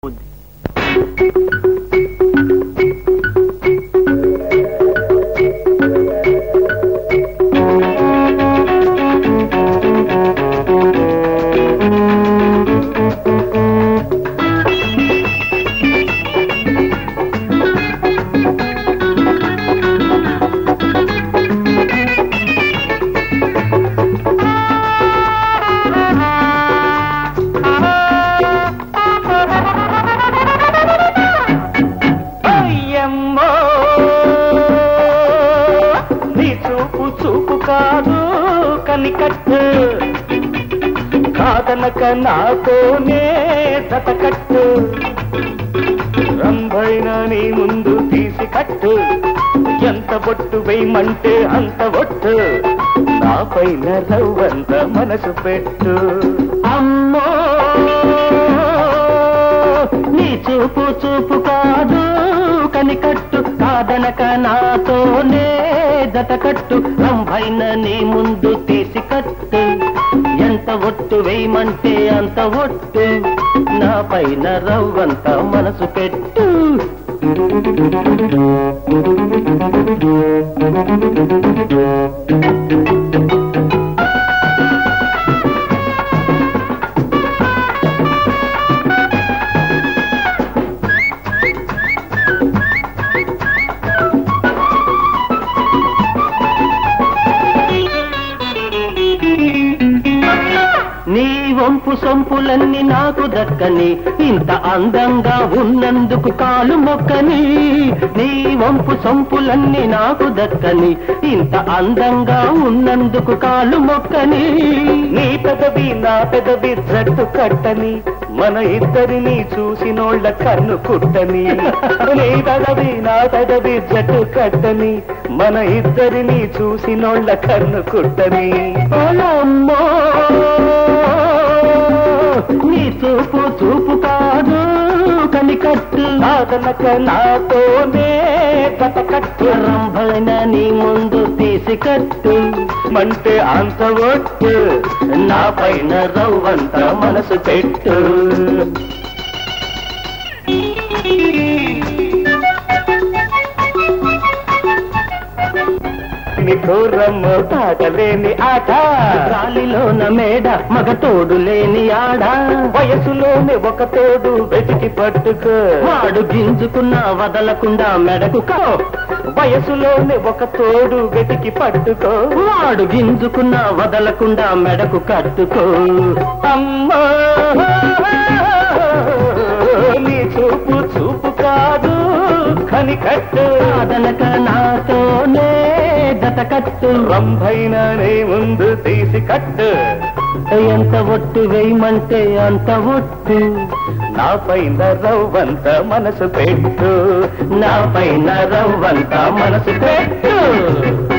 ఉంది అయ్యమ్మో నీ చూపు చూపు కాదు కనికట్టు కాదనక నాతోనే జతకట్టు రంభైన నీ ముందు తీసి కట్టు ఎంత బొట్టు వేయమంటే అంత బొట్టు నా పైన రవ్వంత మనసు పెట్టు అమ్మో నీ చూపు చూపు కాదు కనికట్టు కాదనక నాతోనే జతకట్టు రంభైన నీ ముందు తీసి కట్టు ఎంత ఒట్టు వేయమంటే అంత ఒట్టు నా పైన రవ్వంత మనసు పెట్టు నీ వంపు సొంపులన్నీ నాకు దక్కని ఇంత అందంగా ఉన్నందుకు కాలు మొక్కని నీ వంపు సొంపులన్నీ నాకు దక్కని ఇంత అందంగా ఉన్నందుకు కాలు మొక్కని నీ పెదవి నా పెదవి జట్టు కట్టని మన ఇద్దరిని చూసినోళ్ళ కన్ను కుట్టని నీ పెదవి నా పెదవి జట్టు కట్టని మన ఇద్దరిని చూసినోళ్ళ కన్ను కుట్టని ఓలమ్మో నీ చూపు చూపు కాదు కనికట్టు కాదనక నాతోనే కట్టు రంభైన నీ ముందు తీసి కట్టు మంటే అంత ఒట్టు నా పైన రవ్వంత మనసు పెట్టు నీ దూరము తాగలేని ఆట గాలిలోన మేడ మగ తోడు లేని ఆడ వయసులోనే ఒక తోడు వెతికి పట్టుకో వాడు గింజుకున్న వదలకుండా మెడకు కో వయసులోనే ఒక తోడు వెతికి పట్టుకో వాడు గింజుకున్న వదలకుండా మెడకు కట్టుకో అమ్మా నీ చూపు చూపు కాదు కనికట్టు కాదనక నాతోనే జతకట్టు రంభైన నీ ముందు తీసి కట్టు ఎంత ఒట్టు వేయమంటే అంత ఒట్టు నా పైన రవ్వంత మనసు పెట్టు నా పైన రవ్వంత మనసు పెట్టు